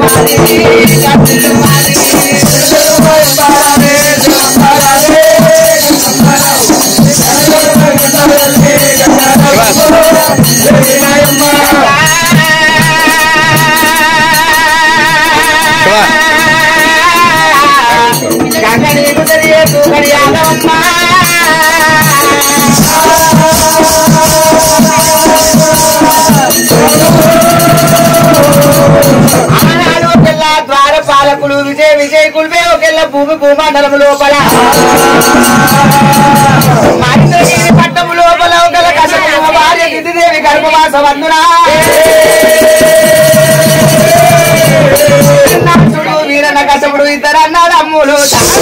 ఆనాడు ఒకెల్లా ద్వారపాలకులు విజయ విజయ కుల్పే ఒకెల్ల భూమి భూమండలము లోపల మరింద్రగిరి పట్టము లోపల ఒకల కసమ భార్య దిదిదేవి గర్భవాస వందునా నాథుడు వీరన కసపుడు ఇద్దరు అన్నాడు అమ్ములు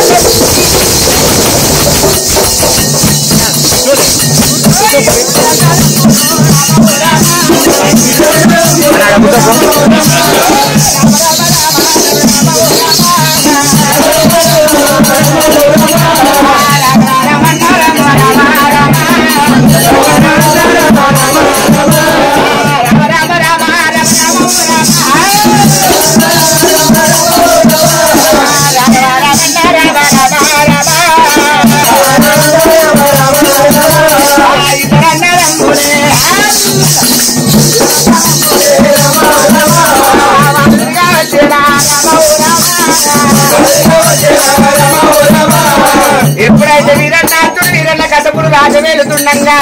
ఎప్పుడైతే వీరన్నాథుడు వీరన్న కసపుడు రాజమేలుతుండగా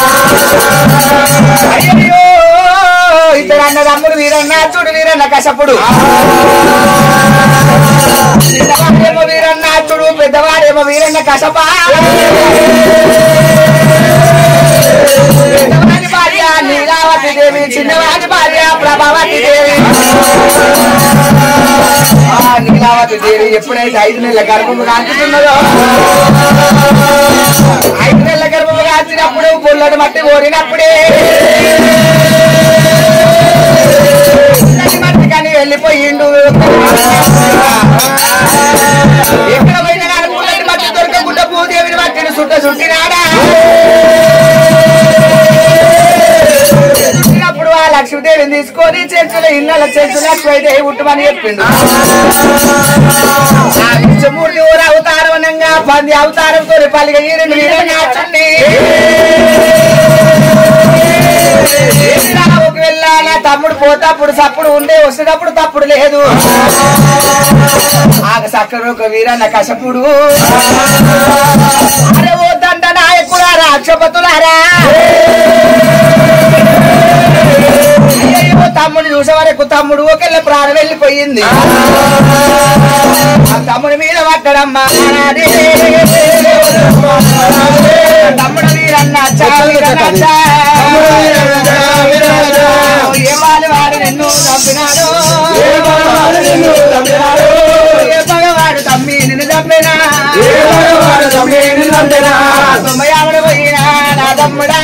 అయ్యో ఇద్దరు అన్నదమ్ముడు వీరన్నాథుడు వీరన్న కసపుడు చిన్నవాడేమో వీరన్నాథుడు పెద్దవాడేమో వీరన్న కసప పెద్దవాడి భార్య నీలావతి దేవి చిన్నవాడి భార్య ప్రభావతి దేవి ఆ నీలావతి దేవి ఎప్పుడైతే ఐదు నెలల గర్భము కాంచుతున్నదో ఐదు నెలల గర్భము కాల్చినప్పుడు పుల్లటి మట్టి కోరినప్పుడే పుల్లటి మట్టి కానీ వెళ్ళిపోయిండు ఎక్కడ పోయినా కానీ పుల్లటి మట్టి దొరకకుండా భూదేవిని మట్టిని సుట్ట సుట్టినాడా పుట్టినప్పుడు ఆ లక్ష్మీదేవిని తీసుకొని చెంచుల ఇళ్ళ చెంచుల లక్ష్మీదేవి పుట్టమని చెప్పిండు ఆ విష్ణుమూర్తి ఊరు అవతారం అనంగా పంది అవతారంతో పలిగ ఈరుని వీరనాథుణ్ణి ఒకవేళ నా తమ్ముడు పోతప్పుడు సప్పుడు ఉండే వచ్చేటప్పుడు తప్పుడు లేదు ఆగ సక్కడు ఒక వీరన్న కసపుడు అరే ఓ దండ నాయకులారా అక్షపతులారా అయ్యయ్యో తమ్ముడు చూసే వరకు తమ్ముడు ఒకెళ్ళ ప్రాణం వెళ్ళిపోయింది ఆ తమ్ముడి మీద పట్టడమ్మా నాదే. తమ్ముడు వీరన్న చా, వీరన్న చా. ఏ వాడి వాడు నిన్ను చంపినాడు ఏ పగవాడు తమ్మి నిన్ను చంపినా తొంభయాముడు పోయినా నా తమ్ముడా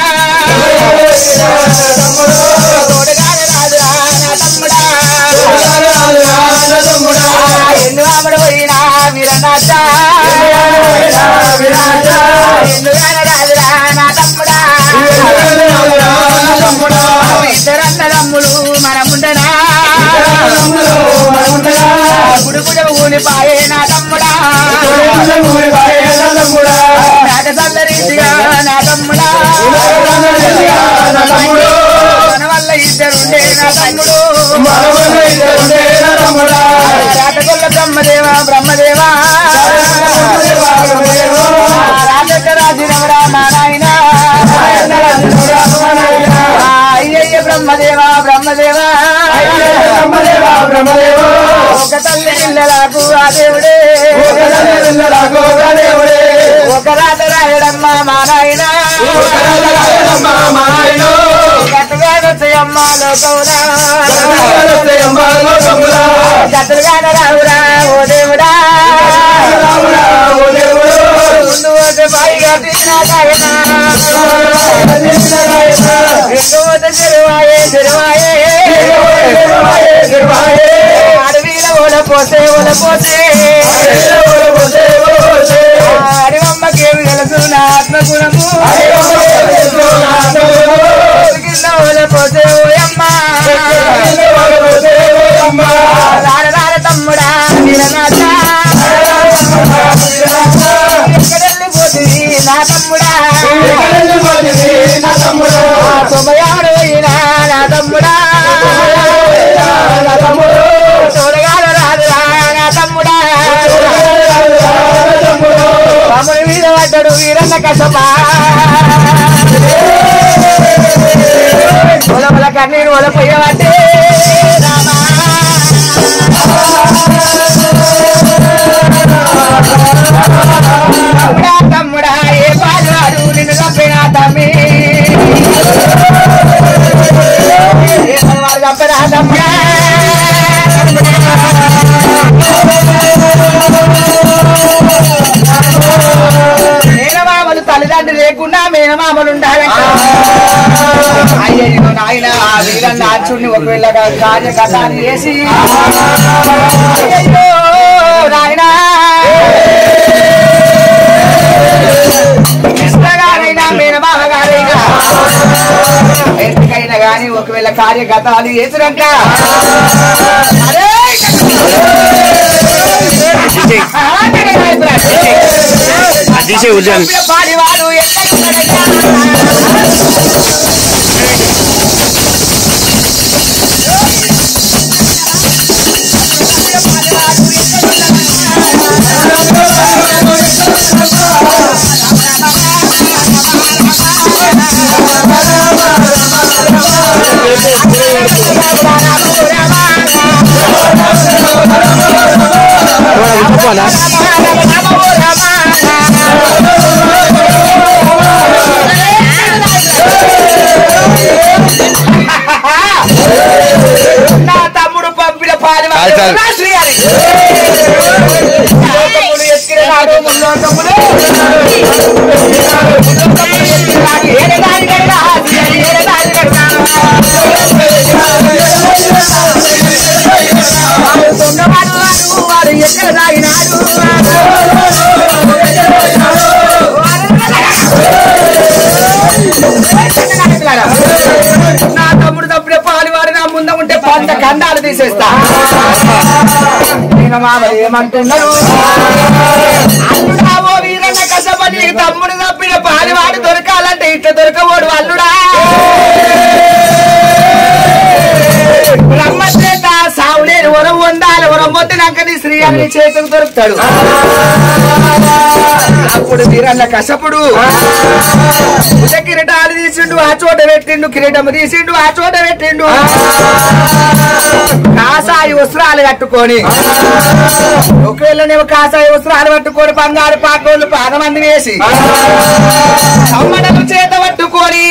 తోడుగానే రాదురా నా తమ్ముడా ఎన్ను ఆముడు పోయినా వీరనాథ ఎన్నుగానే రాదురా నా తమ్ముడా ఇద్దరన్న తమ్ముడు మనముండనా గుడుగుడ ఊనిపాయే నా తమ్ముడా నాట సందరీతిగా నా తమ్ముడా మన వల్ల ఇద్దరుండే నా తమ్ముడు రాటగొల్ల బ్రహ్మదేవ బ్రహ్మదేవా రాజక రాజునవరా మా నాయన అయ్యయ్య బ్రహ్మదేవ బ్రహ్మదేవా ఒక తల్లి పిల్లలకు ఆ దేవుడే ఒక రాత రాయడమ్మ మా నాయన గట్టుగానొచ్చయమ్మ లోకమునా గట్టుగాన రావురా ఓ దేవుడా ముందు పోతే పైగా తీరాయనా రెండు పోతే చెరువాయే చెరువాయే అడవిలో ఓల పోతే ఓల పోతే అడివమ్మకేమి తెలుసు నా ఆత్మగుణము కింద ఓల పోతే ఓయమ్మ రాడ రాముని మీద పడ్డాడు వీరన్న కసపా పొలముల కన్నీరు ఒలపోయేవాటే రామా తమ్ముడా తమ్ముడా ఏ పాడు నిన్ను చంపినా తమ్మి ఏ వాడు చంపినా తమ్ముడా మేనమామలు తల్లిదండ్రులు లేకుండా మేనమామలు ఉండాలంట అయ్యో నాయన ఆ వీరన్న అర్జున్ని ఒకవేళ కార్యకథాన్ని చేసి అయ్యో నాయనా కృష్ణగారైనా మేనమామ గారైనా ఎందుకైనా గాని ఒకవేళ కార్యగతాలు చేసినాక అరే తీసే ఉద్యానం పాడివాడు ఎక్కడ ఉప్పుకోనా నా తమ్ముడు పంపిన పాలి చాలు, చాలు. శ్రీహరి లోకములు ఎత్తిన నాడు ముల్లోకములు ముల్లోకములు ఎత్తిన నాడు ఏడదాని కడగా శ్రీహరి ఏడదాని కడగా వాడు దొంగవాడు వాడు వాడు ఎక్కడ దాగినాడు నా తమ్ముడు తప్పుడే పాలివాడు నా ముంద ఉంటే పంట కండాలు తీసేస్తా నేను మామ ఏమంటున్నాను అల్లుడా ఓ వీరన్న కసపని నీకు తమ్ముడు తప్పిన పాలివాడు దొరకాలంటే ఇట్లా దొరకబోడు అల్లుడా బ్రహ్మచేత సావులేని వరం పొందాలి వరం పొందినాక నీ శ్రీ అన్ని చేతులు దొరుకుతాడు అప్పుడు వీరన్న కసపుడు ఉద కిరీటాలు తీసిండు ఆ చోట పెట్టిండు కిరీటము తీసిండు ఆ చోట పెట్టిండు కాసాయి వస్త్రాలు కట్టుకొని ఒకవేళ నువ్వు కాసాయి వస్త్రాలు పట్టుకొని బంగారు పాకోళ్ళు పాదమంది వేసి కమ్మడలు చేత పట్టుకొని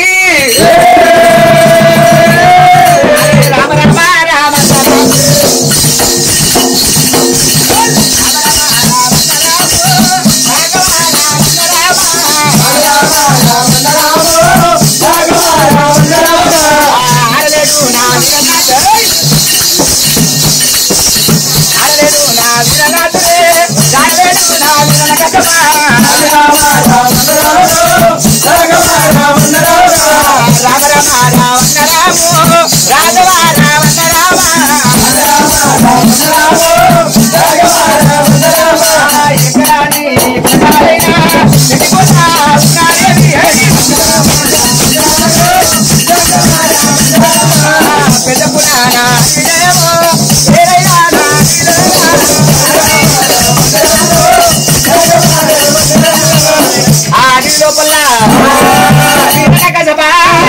రామ రామ రామ రామ ఆడలేడు నా వీరనాథ ఆడలేడు నా వీరనాథుడే ఆడలేడు నా వీరనకసమా రామ రామ రావణ రాము రాఘవ రావణ రామ ఎక్కడాని ఎక్కడారైనా ఎక్కడిపోతా ఉన్నాడేమి హరి పెద్ద పురాణ విజయము ఏదైనా నా ఆడి లోపల కసబా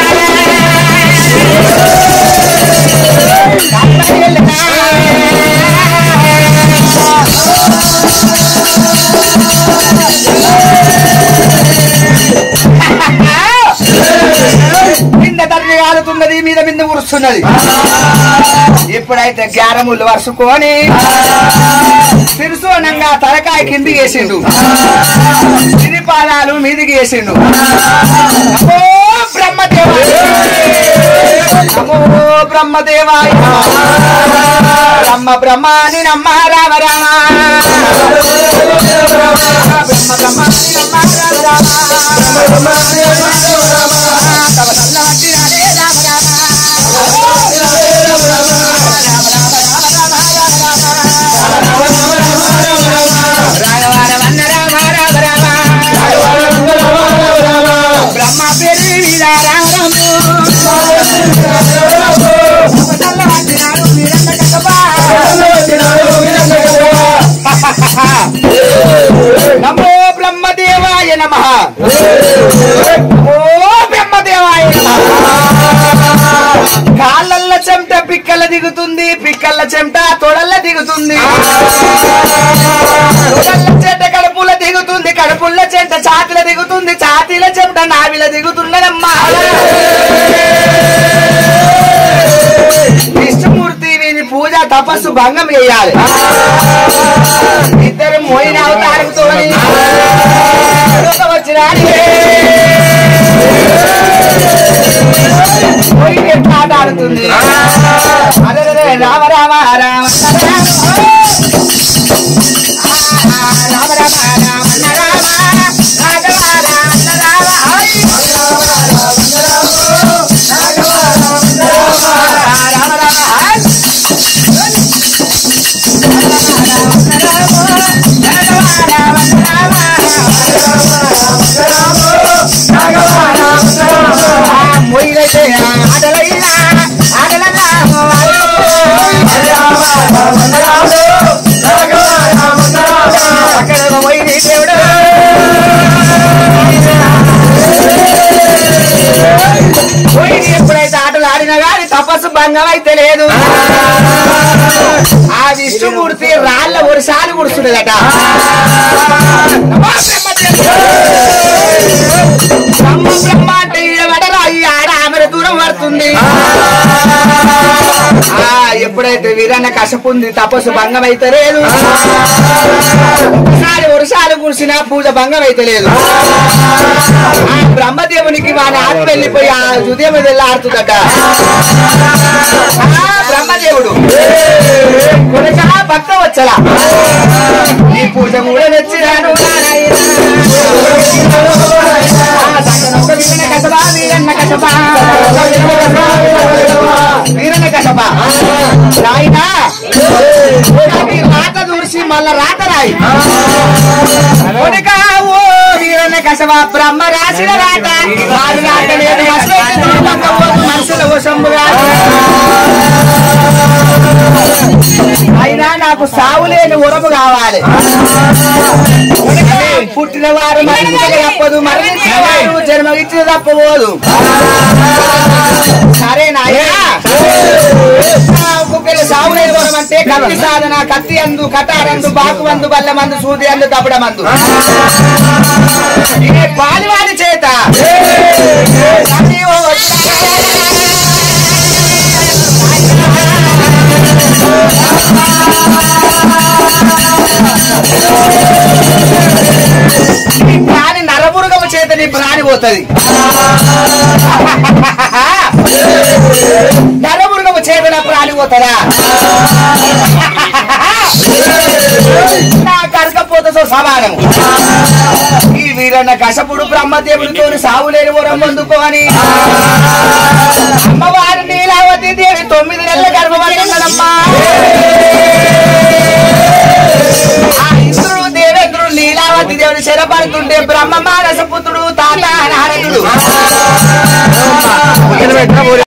కింద తల్లి కాలుతున్నది మీద మీద ఉరుస్తున్నది ఎప్పుడైతే గ్యారములు వరుసుకొని తిరుసోనంగా తలకాయ కింది వేసిండు ఇది పాదాలు మీదికి వేసిండు నమో బ్రహ్మదేవాయ నమో బ్రహ్మదేవాయ బ్రహ్మ బ్రహ్మాని నమ్మ రామ రామ బ్రహ్మ బ్రహ్మాని నమ్మ రామ రామ తవ తల్లవట్టి రాలే రామ రామ రాఘవారవన్న రామ రామ రామ బ్రహ్మ పేరు వీరా రామము తల్లవట్టి నాడు వీరన్న కసబా నమో బ్రహ్మదేవ నమః ఓ బ్రహ్మదేవాయ కాళ్ళల్ల చెమట పిక్కల దిగుతుంది పిక్కల చెమట తొడల్ల దిగుతుంది తొడల్ల చెమట కడుపుల దిగుతుంది కడుపుల చెమట ఛాతిల దిగుతుంది ఛాతీల చెమట నావిల దిగుతున్నదమ్మా విష్ణుమూర్తి వీని పూజ తపస్సు భంగం చేయాలి ఇద్దరు మోయిన అవతారంతో వచ్చినాడు పోయి ఎట్లా ఆట ఆడుతుంది అదే అదే రామ రామ రామ రామ రామ రామ రామ మొయ్యలైతే ఆటలైనా ఆటలన్నా అక్కడ మొయ్యి దేవుడు మొయ్యి ఎప్పుడైతే ఆటలు ఆడినా గాని తపస్సు భంగం అయితే లేదు ఆ విష్ణుమూర్తి రాళ్ళ ఒరిసాలు కుడుస్తుండదట బ్రహ్మ బ్రహ్మ అంటే ఈడబడరా ఈ ఆడ ఆమె దూరం పడుతుంది ఆ ఎప్పుడైతే వీరన్న కసపుంది తపస్సు భంగం అయితే లేదు ఒకసారి వరుసాలు కురిసిన పూజ భంగం అయితే లేదు ఆ బ్రహ్మదేవునికి వాని ఆత్మ వెళ్ళిపోయి ఆ హృదయం మీద వెళ్ళాడుతుందట ఆ బ్రహ్మదేవుడు కొనక భక్త వచ్చలా ఈ పూజ కూడా నచ్చినాను నారాయణ. ఆ సంగనొక వీరన కసబా, వీరన్న కసబా. వీరన్న కసబా. నాయనా, ఈ రాత దూసి మళ్ళా రాత రాయి కొనక ఓ వీరన్న కసబా బ్రహ్మ రాసిన రాత వారి రాత లేదు మనసుల వశంబుగా అయినా నాకు సావు లేని ఉరము కావాలి పుట్టిన వారు మరణించక తప్పదు మరణించిన వారు జన్మ ఇచ్చిన తప్పబోదు సరే నాయనా ఒక్కొక్కరు సావు లేని వరం అంటే కత్తి సాధన కత్తి అందు కటారందు బాకు అందు బల్ల మందు సూది అందు కపడ మందు ఇదే పాలివాడి చేత కత్తి ఓ ఈ ప్రాణి నరమురుగము చేత నీ ప్రాణి పోతుంది నరమురుగము చేత నా ప్రాణి పోతుందా నా కరకపోతతో సమానము ఈ వీరన్న కసపుడు బ్రహ్మదేవుడితో సాగు లేని వరం పొందుకోని అమ్మవారి నీలావతి దేవి తొమ్మిది నెలల గర్భవతిమ్మా ఆ ఇంద్రుడు దేవేంద్రుడు లీలావతి దేవుడు చెరపడుతుంటే బ్రహ్మ మానస పుత్రుడు తాత నారదుడు